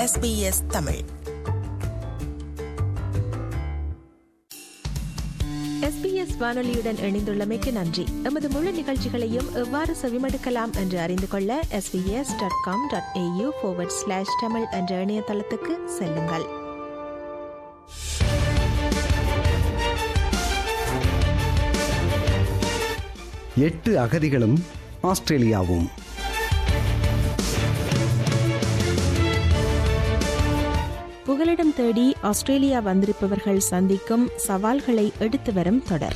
SBS Tamil SBS வானொலியுடன் இணைந்துள்ளமைக்கு நன்றி எமது முழு நிகழ்ச்சிகளையும் எவ்வாறு செவிமடுக்கலாம் என்று அறிந்து கொள்ள SBS dot com dot AU slash Tamil என்ற இணையதளத்துக்கு செல்லுங்கள் எட்டு அகதிகளும் ஆஸ்திரேலியாவும் புகலிடம் தேடி ஆஸ்திரேலியா வந்திருப்பவர்கள் சந்திக்கும் சவால்களை எடுத்து வரும் தொடர்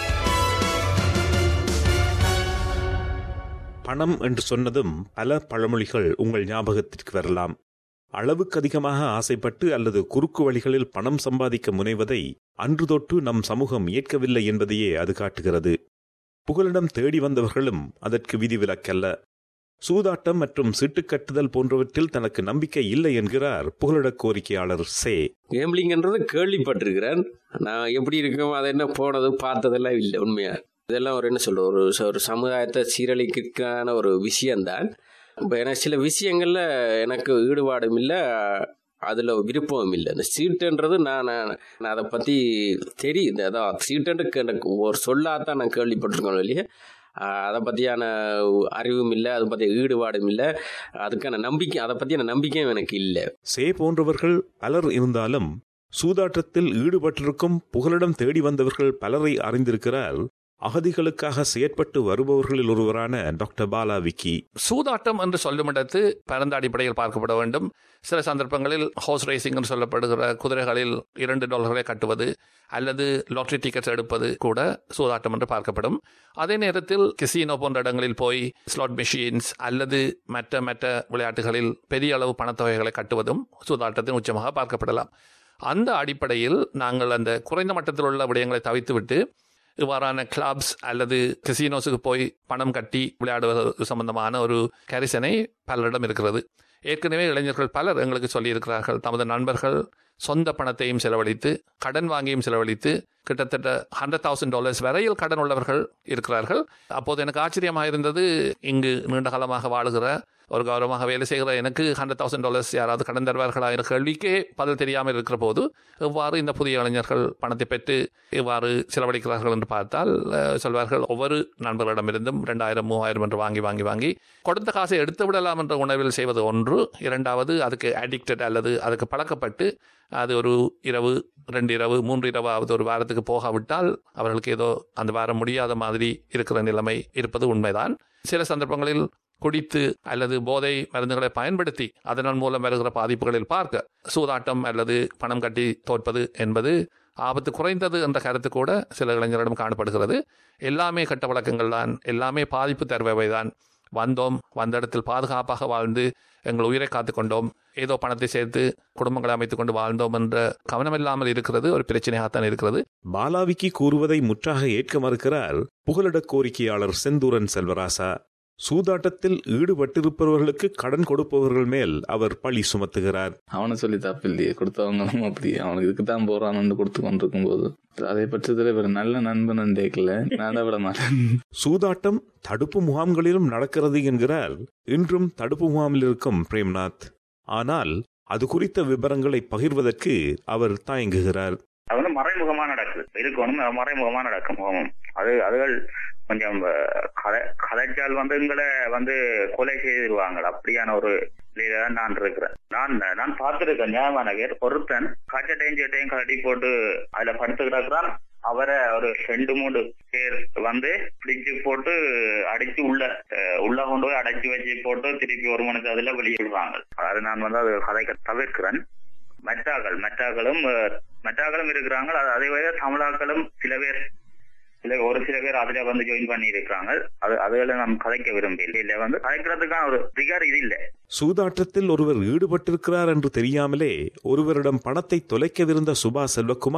பணம் என்று சொன்னதும் பல பழமொழிகள் உங்கள் ஞாபகத்திற்கு வரலாம் அளவுக்கு அதிகமாக ஆசைப்பட்டு அல்லது குறுக்கு வழிகளில் பணம் சம்பாதிக்க முனைவதை அன்று தொட்டு நம் சமூகம் ஏற்கவில்லை என்பதையே அது காட்டுகிறது புகலிடம் தேடி வந்தவர்களும் அதற்கு விதிவிலக்கல்ல சூதாட்டம் மற்றும் சிட்டுக்கட்டுதல் போன்றவற்றில் தனக்கு நம்பிக்கை இல்லை என்கிறார் புகலிட கோரிக்கையாளர் சே கேம்பிளிங்ன்றது கேள்விப்பட்டிருக்கிறேன் நான் எப்படி இருக்கும் அதை என்ன போனது பார்த்ததெல்லாம் இல்லை உண்மையா இதெல்லாம் ஒரு என்ன சொல்ற ஒரு ச- ஒரு சமுதாயத்தை சீரழிக்கிறதுக்கான ஒரு விஷயம்தான் இப்போ எனக்கு சில விஷயங்கள்ல எனக்கு ஈடுபாடும் இல்லை அதில் விருப்பமும் இல்லை இந்த சீட்டுன்றது நான் நான் நான் அதை பற்றி தெரியுது அதான் சீட்டுன்றது எனக்கு ஒரு சொல்லாதான் நான் கேள்விப்பட்டிருக்கேன் இல்லையே அதை பற்றியான அறிவும் இல்லை அதை பற்றி ஈடுபாடும் இல்லை அதுக்கான நம்பிக்கை அதை பற்றியான நம்பிக்கையும் எனக்கு இல்லை சே போன்றவர்கள் பலர் இருந்தாலும் சூதாட்டத்தில் ஈடுபட்டிருக்கும் புகலிடம் தேடி வந்தவர்கள் பலரை அறிந்திருக்கிறார் அகதிகளுக்காக செயற்பட்டு வருபவர்களில் ஒருவரான டாக்டர் பாலா விக்கி சூதாட்டம் என்று சொல்லும் இடத்து பரந்த அடிப்படையில் பார்க்கப்பட வேண்டும் சில சந்தர்ப்பங்களில் ஹோஸ் ரேசிங் என்று சொல்லப்படுகிற குதிரைகளில் இரண்டு டாலர்களை கட்டுவது அல்லது லாட்டரி டிக்கெட்ஸ் எடுப்பது கூட சூதாட்டம் என்று பார்க்கப்படும் அதே நேரத்தில் கெசினோ போன்ற இடங்களில் போய் ஸ்லாட் மெஷின்ஸ் அல்லது மற்ற மற்ற விளையாட்டுகளில் பெரிய அளவு பணத்தொகைகளை கட்டுவதும் சூதாட்டத்தின் உச்சமாக பார்க்கப்படலாம் அந்த அடிப்படையில் நாங்கள் அந்த குறைந்த மட்டத்தில் உள்ள விடயங்களை தவிர்த்துவிட்டு இவ்வாறான கிளப்ஸ் அல்லது கசினோஸுக்கு போய் பணம் கட்டி விளையாடுவது சம்பந்தமான ஒரு கரிசனை பலரிடம் இருக்கிறது ஏற்கனவே இளைஞர்கள் பலர் எங்களுக்கு சொல்லியிருக்கிறார்கள் தமது நண்பர்கள் சொந்த பணத்தையும் செலவழித்து கடன் வாங்கியும் செலவழித்து கிட்டத்தட்ட ஹண்ட்ரட் தௌசண்ட் டாலர்ஸ் வரையில் கடன் உள்ளவர்கள் இருக்கிறார்கள் அப்போது எனக்கு ஆச்சரியமாக இருந்தது இங்கு நீண்ட காலமாக வாழுகிற ஒரு கௌரவமாக வேலை செய்கிற எனக்கு ஹண்ட்ரட் தௌசண்ட் டாலர்ஸ் யாராவது கடன் தருவார்களா என்ற கேள்விக்கே பதில் தெரியாமல் இருக்கிற போது எவ்வாறு இந்த புதிய இளைஞர்கள் பணத்தை பெற்று எவ்வாறு செலவழிக்கிறார்கள் என்று பார்த்தால் அஹ், சொல்வார்கள் ஒவ்வொரு நண்பர்களிடமிருந்தும் ரெண்டாயிரம் மூவாயிரம் என்று வாங்கி வாங்கி வாங்கி கொடுத்த காசை எடுத்து விடலாம் என்ற உணர்வில் செய்வது ஒன்று இரண்டாவது அதுக்கு அடிக்டட் அல்லது அதுக்கு பழக்கப்பட்டு அது ஒரு இரவு ரெண்டு இரவு மூன்று இரவாவது ஒரு வாரத்துக்கு போகாவிட்டால் அவர்களுக்கு ஏதோ அந்த வாரம் முடியாத மாதிரி இருக்கிற நிலைமை இருப்பது உண்மைதான் சில சந்தர்ப்பங்களில் குடித்து அல்லது போதை மருந்துகளை பயன்படுத்தி அதன் மூலம் வருகிற பாதிப்புகளில் பார்க்க சூதாட்டம் அல்லது பணம் கட்டி தோற்பது என்பது ஆபத்து குறைந்தது என்ற கருத்து கூட சில இளைஞரிடம் காணப்படுகிறது எல்லாமே கட்ட வழக்கங்கள் தான் எல்லாமே பாதிப்பு தருபவை தான் வந்தோம் வந்த இடத்தில் பாதுகாப்பாக வாழ்ந்து எங்கள் உயிரை காத்துக்கொண்டோம் ஏதோ பணத்தை சேர்த்து குடும்பங்களை அமைத்துக் கொண்டு வாழ்ந்தோம் என்ற கவனமில்லாமல் இருக்கிறது ஒரு பிரச்சனையாகத்தான் இருக்கிறது பாலாவிக்கி கூறுவதை முற்றாக ஏற்க மறுக்கிறார் புகலிட கோரிக்கையாளர் செந்தூரன் செல்வராசா சூதாட்டத்தில் ஈடுபட்டிருப்பவர்களுக்கு கடன் கொடுப்பவர்கள் மேல் அவர் பழி சுமத்துகிறார் அவனை சொல்லி தப்பு இல்லையே கொடுத்தவங்களும் அப்படி அவனுக்கு இதுக்கு தான் போறான்னு கொடுத்து கொண்டிருக்கும் போது அதை பட்சத்துல இவர் நல்ல நண்பன் கேட்கல நான் தான் விட மாட்டேன் சூதாட்டம் தடுப்பு முகாம்களிலும் நடக்கிறது என்கிறார் இன்றும் தடுப்பு முகாமில் இருக்கும் பிரேம்நாத் ஆனால் அது குறித்த விவரங்களை பகிர்வதற்கு அவர் தயங்குகிறார் அது வந்து மறைமுகமா நடக்குது இருக்கணும் அது மறைமுகமா நடக்கும் ஹோமம் அது அதுகள் கொஞ்சம் அஹ், கதை கதைச்சால் வந்து எங்களை வந்து கொலை செய்திருவாங்க அப்படியான ஒரு நிலையில தான் நான் இருக்கிறேன் நான் நான் பார்த்திருக்கேன் ஞாபகம் எனக்கு ஒருத்தன் காய்ச்சட்டையும் சேட்டையும் கட்டி போட்டு அதுல படுத்து கிடக்குறான் அவரை ஒரு ரெண்டு மூணு பேர் வந்து பிடிச்சு போட்டு அடிச்சு உள்ள அஹ், உள்ள கொண்டு போய் அடைச்சு வச்சு போட்டு திருப்பி ஒரு மணிக்கு அதுல வெளியே விடுவாங்க அது நான் வந்து அது கதைக்க தவிர்க்கிறேன் மெட்டாக்கள் மெட்டாக்களும் அஹ், மெட்டாக்களும் இருக்கிறாங்க அது- அதே போல தமிழாக்களும் சில பேர் சில ஒரு சில பேர் அதுல வந்து ஜாயின் பண்ணி இருக்கிறாங்க அது அதுகளை நாம் கதைக்க விரும்பல இல்ல வந்து கதைக்கிறதுக்கான ஒரு திகார் இது இல்ல சூதாட்டத்தில் ஒருவர் ஈடுபட்டிருக்கிறார் என்று தெரியாமலே ஒருவரிடம் பணத்தை தொலைக்கவிருந்த சுபா செல்வகுமார்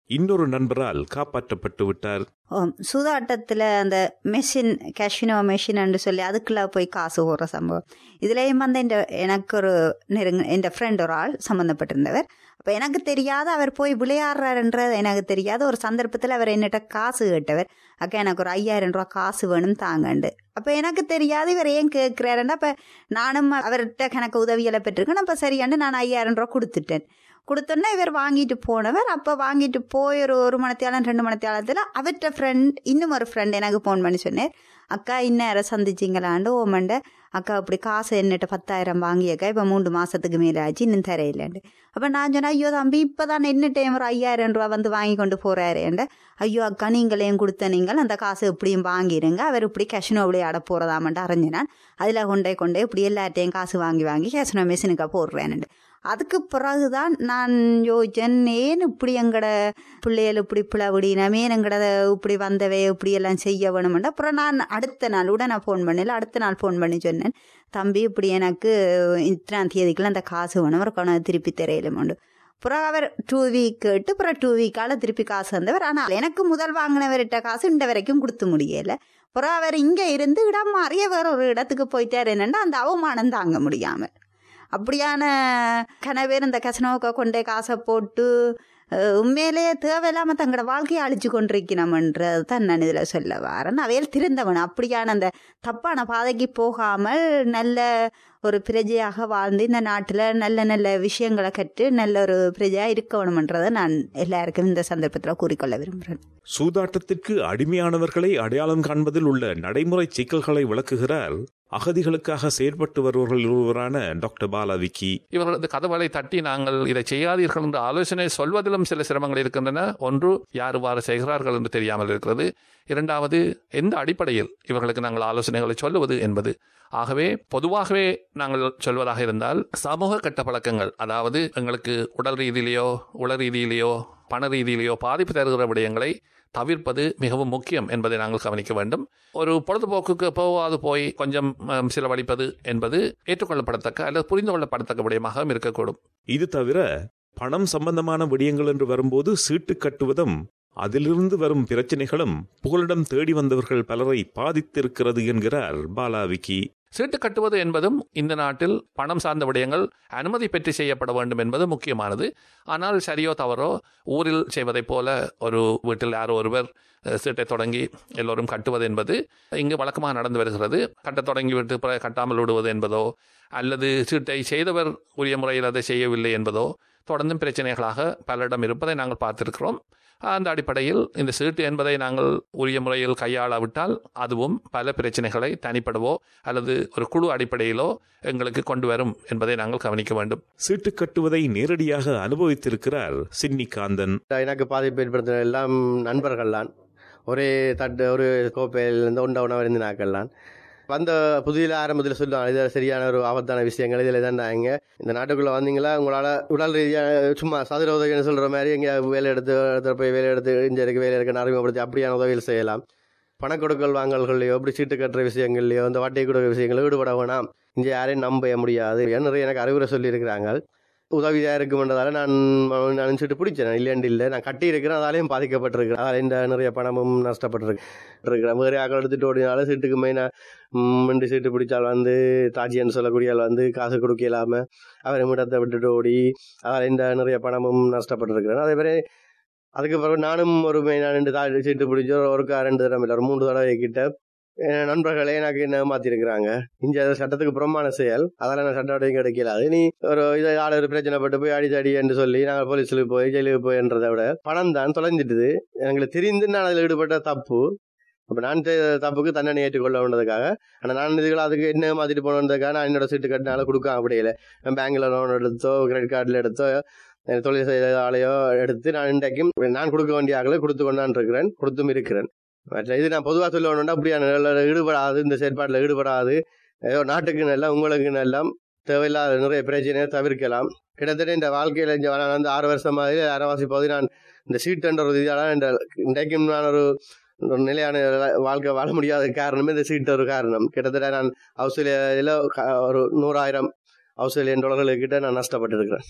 இன்னொரு நண்பரால் காப்பாற்றப்பட்டு விட்டார் ஓம் சூதாட்டத்தில் அந்த மெஷின் கேஷினோ மெஷின்னு சொல்லி அதுக்குள்ள போய் காசு போடுற சம்பவம் இதுலேயும் வந்து இந்த எனக்கு ஒரு நெருங்க என் ஃப்ரெண்ட் ஒரு ஆள் சம்மந்தப்பட்டிருந்தவர் அப்போ எனக்கு தெரியாத அவர் போய் விளையாடுறாருன்றது எனக்கு தெரியாத ஒரு சந்தர்ப்பத்தில் அவர் என்னிட்ட காசு கேட்டவர் அக்கா எனக்கு ஒரு ஐயாயிரம் ரூபா காசு வேணும் தாங்கண்டு அப்போ எனக்கு தெரியாது இவர் ஏன் கேட்குறாருன்னா அப்போ நானும் அவர்கிட்ட கணக்கு உதவிகளை பெற்றிருக்கேன் அப்போ சரியாண்டு நான் ஐயாயிரம் ரூபா கொடுத்துட்டேன் கொடுத்தோன்னே இவர் வாங்கிட்டு போனவர் அப்போ வாங்கிட்டு போய் ஒரு ஒரு மணத்தியாலம் ரெண்டு மணத்தியாலத்தில் அவர்கிட்ட ஃப்ரெண்ட் இன்னும் ஒரு ஃப்ரெண்ட் எனக்கு ஃபோன் பண்ணி சொன்னார் அக்கா இன்னும் யாரை சந்திச்சிங்களாண்டு ஓமண்ட அக்கா அப்படி காசு என்னட்ட பத்தாயிரம் வாங்கியக்கா இப்போ மூன்று மாதத்துக்கு மேலே ஆச்சு இன்னும் தரையிலேண்டு அப்போ நான் சொன்னேன் ஐயோ தம்பி இப்போ தான் என்ன டைம் ஒரு ஐயாயிரம் ரூபா வந்து வாங்கி கொண்டு போகிறாரேண்ட ஐயோ அக்கா நீங்களேயும் கொடுத்த நீங்கள் அந்த காசு எப்படியும் வாங்கிடுங்க அவர் இப்படி கேஷினோ விளையாட போகிறதாமன்ட்டு அறிஞ்சினான் அதில் கொண்டே கொண்டே இப்படி எல்லார்ட்டையும் காசு வாங்கி வாங்கி கேஷினோ மிஷினுக்கா போடுறேன்ட்டு அதுக்கு பிறகுதான் நான் யோசிச்சேன் ஏன் இப்படி எங்கட பிள்ளைகள் இப்படி பிளவிடினமே எங்கட இப்படி வந்தவே இப்படி எல்லாம் செய்ய வேணுமெண்டா அப்புறம் நான் அடுத்த நாள் உடனே ஃபோன் பண்ணல அடுத்த நாள் ஃபோன் பண்ணி சொன்னேன் தம்பி இப்படி எனக்கு இத்தனாம் தேதிக்குள்ள அந்த காசு வேணும் ஒரு கொண்டு திருப்பி தெரியலுமாண்டு அப்புறம் அவர் டூ வீக் கேட்டு அப்புறம் டூ வீக்கால திருப்பி காசு வந்தவர் ஆனால் எனக்கு முதல் வாங்கினவர்கிட்ட காசு இந்த வரைக்கும் கொடுத்து முடியல அப்புறம் அவர் இங்கே இருந்து இடம் மாறிய வேற ஒரு இடத்துக்கு போயிட்டார் என்னன்னா அந்த அவமானம் தாங்க முடியாமல் அப்படியான கனவேர் இந்த கசனோக்க கொண்டே காசை போட்டு உண்மையிலேயே தேவையில்லாமல் தங்களோட வாழ்க்கையை அழிச்சு கொண்டிருக்கணும்ன்றது தான் நான் இதில் சொல்ல வரேன் அவையில் திருந்தவன் அப்படியான அந்த தப்பான பாதைக்கு போகாமல் நல்ல ஒரு பிரஜையாக வாழ்ந்து இந்த நாட்டில் நல்ல நல்ல விஷயங்களை கற்று நல்ல ஒரு பிரஜையாக இருக்க வேணுமன்றதை நான் எல்லாருக்கும் இந்த சந்தர்ப்பத்தில் கூறிக்கொள்ள விரும்புகிறேன் சூதாட்டத்திற்கு அடிமையானவர்களை அடையாளம் காண்பதில் உள்ள நடைமுறை சிக்கல்களை விளக்குகிறார் அகதிகளுக்காக செயற்பட்டு வருபவர்கள் ஒருவரான டாக்டர் பாலா விக்கி இவர்களது கதவுகளை தட்டி நாங்கள் இதை செய்யாதீர்கள் என்ற ஆலோசனை சொல்வதிலும் சில சிரமங்கள் இருக்கின்றன ஒன்று யார் இவ்வாறு செய்கிறார்கள் என்று தெரியாமல் இருக்கிறது இரண்டாவது எந்த அடிப்படையில் இவர்களுக்கு நாங்கள் ஆலோசனைகளை சொல்லுவது என்பது ஆகவே பொதுவாகவே நாங்கள் சொல்வதாக இருந்தால் சமூக கட்ட பழக்கங்கள் அதாவது எங்களுக்கு உடல் ரீதியிலேயோ உள ரீதியிலேயோ பண ரீதியிலேயோ பாதிப்பு தருகிற விடயங்களை தவிர்ப்பது மிகவும் முக்கியம் என்பதை நாங்கள் கவனிக்க வேண்டும் ஒரு பொழுதுபோக்குக்கு போவாது போய் கொஞ்சம் செலவழிப்பது என்பது ஏற்றுக்கொள்ளப்படத்தக்க அல்லது புரிந்து கொள்ளப்படத்தக்க விடயமாக இருக்கக்கூடும் இது தவிர பணம் சம்பந்தமான விடயங்கள் என்று வரும்போது சீட்டு கட்டுவதும் அதிலிருந்து வரும் பிரச்சனைகளும் புகலிடம் தேடி வந்தவர்கள் பலரை பாதித்திருக்கிறது என்கிறார் பாலாவிக்கி சீட்டு கட்டுவது என்பதும் இந்த நாட்டில் பணம் சார்ந்த விடயங்கள் அனுமதி பெற்று செய்யப்பட வேண்டும் என்பது முக்கியமானது ஆனால் சரியோ தவறோ ஊரில் செய்வதைப் போல ஒரு வீட்டில் யாரோ ஒருவர் சீட்டை தொடங்கி எல்லோரும் கட்டுவது என்பது இங்கு வழக்கமாக நடந்து வருகிறது கட்டத் தொடங்கி விட்டு கட்டாமல் விடுவது என்பதோ அல்லது சீட்டை செய்தவர் உரிய முறையில் அதை செய்யவில்லை என்பதோ தொடர்ந்தும் பிரச்சனைகளாக பலரிடம் இருப்பதை நாங்கள் பார்த்திருக்கிறோம் அந்த அடிப்படையில் இந்த சீட்டு என்பதை நாங்கள் உரிய முறையில் கையாளாவிட்டால் அதுவும் பல பிரச்சனைகளை தனிப்படவோ அல்லது ஒரு குழு அடிப்படையிலோ எங்களுக்கு கொண்டு வரும் என்பதை நாங்கள் கவனிக்க வேண்டும் சீட்டு கட்டுவதை நேரடியாக அனுபவித்திருக்கிறார் சின்னி காந்தன் எனக்கு பாதிப்பு ஏற்படுத்தின எல்லாம் நண்பர்கள் தான் ஒரே தட்டு ஒரு கோப்பையிலேருந்து ஒன்றை ஒன்றா இருந்து நாக்கள்லாம் வந்த புதியில் ஆரம்பத்தில் சொல்லுவாங்க இது சரியான ஒரு ஆபத்தான விஷயங்கள் இதில் தான் இங்கே இந்த நாட்டுக்குள்ளே வந்தீங்களா உங்களால் உடல் ரீதியாக சும்மா சதுர உதவின்னு சொல்கிற மாதிரி எங்கே வேலை எடுத்து இடத்துல போய் வேலை எடுத்து இங்கே இருக்க வேலை எடுக்க அறிமுகப்படுத்தி அப்படியான உதவிகள் செய்யலாம் பண கொடுக்கல் வாங்கல்கள்லையோ இப்படி சீட்டு கட்டுற விஷயங்கள்லையோ இந்த வட்டி கொடுக்க விஷயங்கள் ஈடுபட வேணாம் இங்கே யாரையும் நம்ப முடியாது நிறைய எனக்கு அறிவுரை சொல்லியிருக்கிறாங்க உதவியாக இருக்குமென்றதால நான் நினச்சிட்டு பிடிச்சேன் இல்லையாண்டு இல்லை நான் கட்டி இருக்கிறேன் அதாலையும் பாதிக்கப்பட்டிருக்கிறேன் அதால் இந்த நிறைய பணமும் நஷ்டப்பட்டிருக்கு இருக்கிறேன் வேறு ஆக்கள் எடுத்துட்டு ஓடினாலும் சீட்டுக்கு மெயினாக மிண்டு சீட்டு பிடிச்சால் வந்து தாஜின்னு சொல்லக்கூடிய ஆள் வந்து காசு கொடுக்க இல்லாமல் அவரை மிடத்தை விட்டுட்டு ஓடி அதால் இந்த நிறைய பணமும் நஷ்டப்பட்டிருக்கிறேன் அதே மாதிரி அதுக்கு பிறகு நானும் ஒரு மெயினாக ரெண்டு தா சீட்டு பிடிச்சி ஒருக்கா ரெண்டு தடவை இல்லை ஒரு மூன்று தடவை கிட்ட நண்பர்களே எனக்கு என்ன மாத்திருக்கிறாங்க இங்க சட்டத்துக்கு புறமான செயல் அதெல்லாம் நான் சட்ட உடனே கிடைக்கல அது நீ ஒரு இதை ஆள் ஒரு பிரச்சனைப்பட்டு போய் அடி அடி என்று சொல்லி நாங்கள் போலீஸில் போய் ஜெயிலுக்கு போய்ன்றதை விட பணம் தான் தொலைஞ்சிட்டுது எங்களுக்கு தெரிந்து நான் அதில் ஈடுபட்ட தப்பு அப்போ நான் தப்புக்கு தண்டனை ஏற்றுக்கொள்ள வேண்டதுக்காக ஆனால் நான் இதுகளை அதுக்கு என்ன மாற்றிட்டு போனதுக்காக நான் என்னோட சீட்டு கட்டினால கொடுக்க அப்படியில பேங்க்ல லோன் எடுத்தோ கிரெடிட் கார்டில் எடுத்தோ தொழில் செய்த ஆளையோ எடுத்து நான் இன்றைக்கும் நான் கொடுக்க வேண்டிய ஆக்களை கொடுத்து கொண்டான் இருக்கிறேன் கொடுத்தும் இருக்கிறேன் மற்ற இது நான் பொதுவாக சொல்லணும்னா அப்படியான ஈடுபடாது இந்த செயற்பாட்டில் ஈடுபடாது ஏதோ நாட்டுக்கு நல்லா உங்களுக்கு எல்லாம் தேவையில்லாத நிறைய பிரச்சனையை தவிர்க்கலாம் கிட்டத்தட்ட இந்த வாழ்க்கையில் இங்கே நான் வந்து ஆறு வருஷம் மாதிரி அரைவாசி போது நான் இந்த சீட்டுன்ற ஒரு இதால் இந்த இன்றைக்கும் நான் ஒரு ஒரு நிலையான வாழ்க்கை வாழ முடியாத காரணமே இந்த சீட்டு ஒரு காரணம் கிட்டத்தட்ட நான் ஆஸ்திரேலியாவில் ஒரு நூறாயிரம் ஆஸ்திரேலியன் டாலர்களுக்கிட்ட நான் நஷ்டப்பட்டிருக்கிறேன்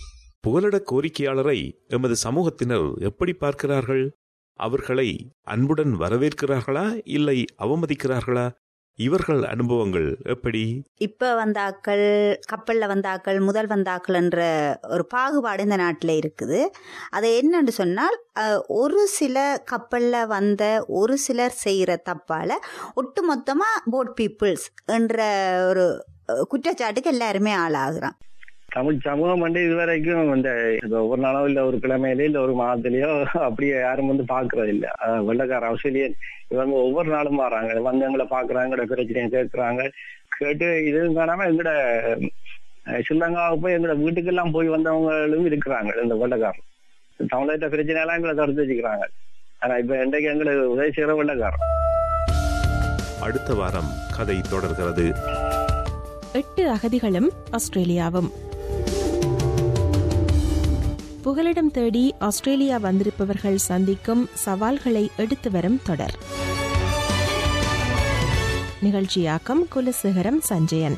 புகலிட கோரிக்கையாளரை எமது சமூகத்தினர் எப்படி பார்க்கிறார்கள் அவர்களை அன்புடன் வரவேற்கிறார்களா இல்லை அவமதிக்கிறார்களா இவர்கள் அனுபவங்கள் எப்படி இப்ப வந்தாக்கள் கப்பல்ல வந்தாக்கள் முதல் வந்தாக்கள் என்ற ஒரு பாகுபாடு இந்த நாட்டில் இருக்குது அது என்னன்னு சொன்னால் அஹ், ஒரு சில கப்பல்ல வந்த ஒரு சிலர் செய்கிற தப்பால ஒட்டுமொத்தமா போட் பீப்புள்ஸ் என்ற ஒரு அஹ், குற்றச்சாட்டுக்கு எல்லாருமே ஆளாகிறான் தமிழ் சமூகம் வந்து இதுவரைக்கும் இந்த இப்ப ஒரு நாளோ இல்ல ஒரு கிழமையிலயோ இல்ல ஒரு மாதத்திலயோ அப்படியே யாரும் வந்து பாக்குறது இல்ல அஹ் வெள்ளக்கார ஆஸ்திரேலியன் இவங்க ஒவ்வொரு நாளும் வராங்க வந்து எங்களை பாக்குறாங்க எங்களோட பிரச்சனையை கேட்கறாங்க கேட்டு இது காணாம எங்கட அஹ், ஸ்ரீலங்காவுக்கு போய் எங்களோட வீட்டுக்கெல்லாம் போய் வந்தவங்களும் இருக்கிறாங்க இந்த வெள்ளக்காரன் தமிழக பிரச்சனை எல்லாம் எங்களை தடுத்து வச்சுக்கிறாங்க ஆனா இப்ப இன்றைக்கு எங்களுக்கு உதவி செய்யற வெள்ளக்காரன் அடுத்த வாரம் கதை தொடர்கிறது எட்டு அகதிகளும் ஆஸ்திரேலியாவும் புகலிடம் தேடி ஆஸ்திரேலியா வந்திருப்பவர்கள் சந்திக்கும் சவால்களை எடுத்து வரும் தொடர் நிகழ்ச்சியாக்கம் குலசேகரம் சஞ்சயன்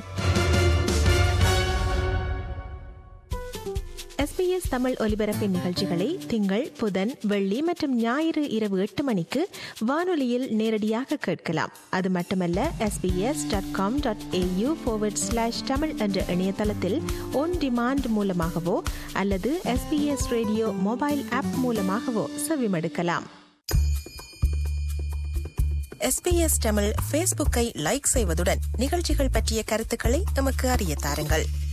எஸ்பிஎஸ் தமிழ் ஒலிபரப்பின் நிகழ்ச்சிகளை திங்கள் புதன் வெள்ளி மற்றும் ஞாயிறு இரவு எட்டு மணிக்கு வானொலியில் நேரடியாக கேட்கலாம் அது மட்டுமல்ல SBS dot com dot AU slash Tamil என்ற இணையதளத்தில் ஒன் டிமாண்ட் மூலமாகவோ அல்லது எஸ்பிஎஸ் ரேடியோ மொபைல் ஆப் மூலமாகவோ செவிமடுக்கலாம் எஸ்பிஎஸ் தமிழ் ஃபேஸ்புக்கை லைக் செய்வதுடன் நிகழ்ச்சிகள் பற்றிய கருத்துக்களை எமக்கு அறிய தாருங்கள்